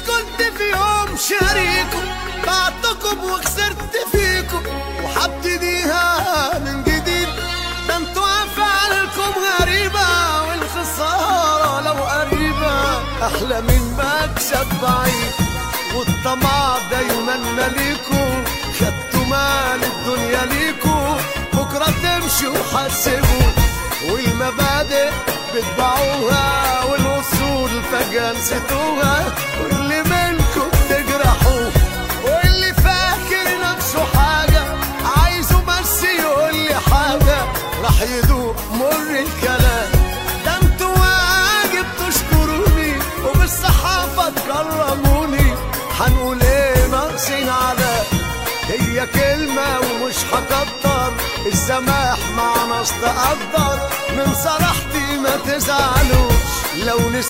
كنت في يوم شريكم بعتكم وخسرت فيكم وحبتديها من جديد ده انتوا افعالكم غريبة والخسارة لو قريبة احلى من مكسب بعيد والطمع دايما ماليكوا خدتوا مال الدنيا ليكوا بكرة تمشوا وحاسبوا والمبادئ بتباعوها والاصول فجأة نسيتوها واللي منكم تجرحوه واللي فاكر نفسه حاجة عايزه بس يقول لي حاجة راح يدوق مر الكلام ده انتوا واجب تشكروني وبالصحافة تكرموني هنقول ايه ناقصين على هي كلمة ومش هكتر السماح مع ناس تقدر من صراحتي ما تزعلوش لو نس